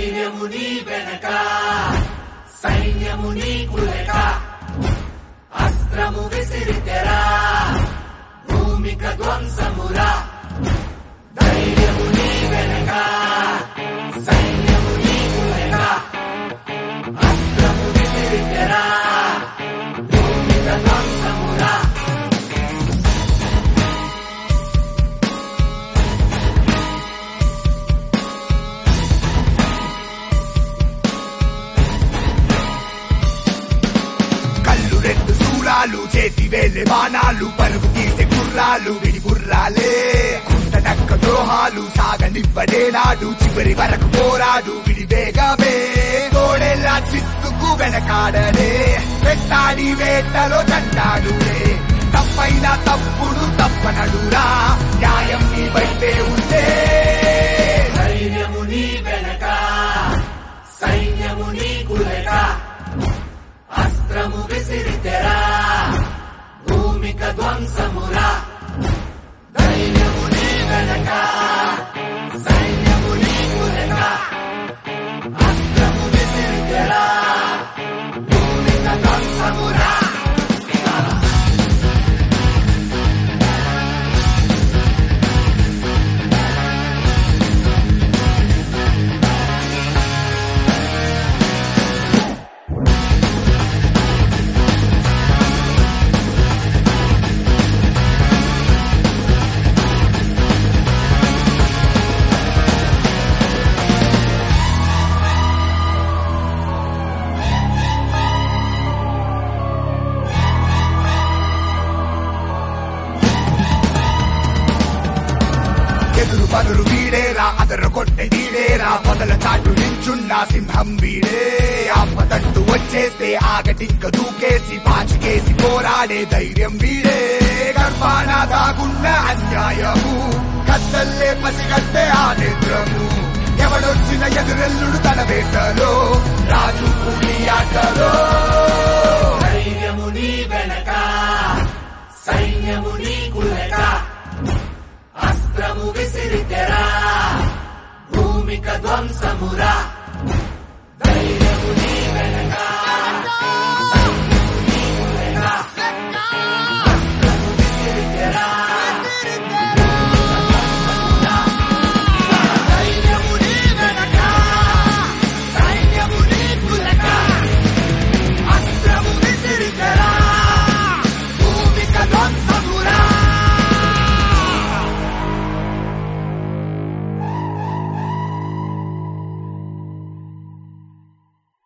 ధైర్యము నీ వెనక సైన్యము నీ కులక అస్త్రము విసిరితెరా భూమిక ధ్వంసమురా ధైర్యము నీ వెనక సైన్యము నీ కులక అస్త్రము విసిరితెరా భూమిక ధ్వంసమురా కళ్ళు రెండు శూలాలు చేతి వేలే బాణాలు పరుగు తీసే గుర్రాలు విడి గుర్రాలే కుంట నక్క ద్రోహాలు సాగనివ్వడే నాడు చివరి వరకు పోరాడు విడి వేగమే తోడేలా చిత్తుకు వెనకాడలే పెట్టాడి వేటలో తంటాడులే తప్పైన తప్పుడు తప్పనడురా న్యాయం నీ వైపే ఉంటే ధైర్యము నీ వెనక సైన్యము నీ కులక అస్త్రము విసిరితెరా భూమిక ధ్వంసమురా ధైర్యము నీ వెనక సైన్యము నీ కులక అస్త్రము విసిరితెరా భూమిక ధ్వంసమురా ఎదురు పదురు వీడేరా అదరు కొట్టే వీడేరా పొదల చాటు నించున్న సింహం వీడే ఆపదంటూ వచ్చేస్తే ఆగటింక దూకేసి పాచికేసి పోరాడే ధైర్యం వీడే గర్భాన దాగున్న అన్యాయము కత్తల్లే పసిగట్టే ఆ నేత్రము ఎవడొచ్చిన ఎదురెల్లుడు తన వేటలో రాజు కూలి ఆటలో ధైర్యము నీ వెనక సైన్యము నీ కులక అస్త్రము విసిరితెరా భూమిక ధ్వంసమురా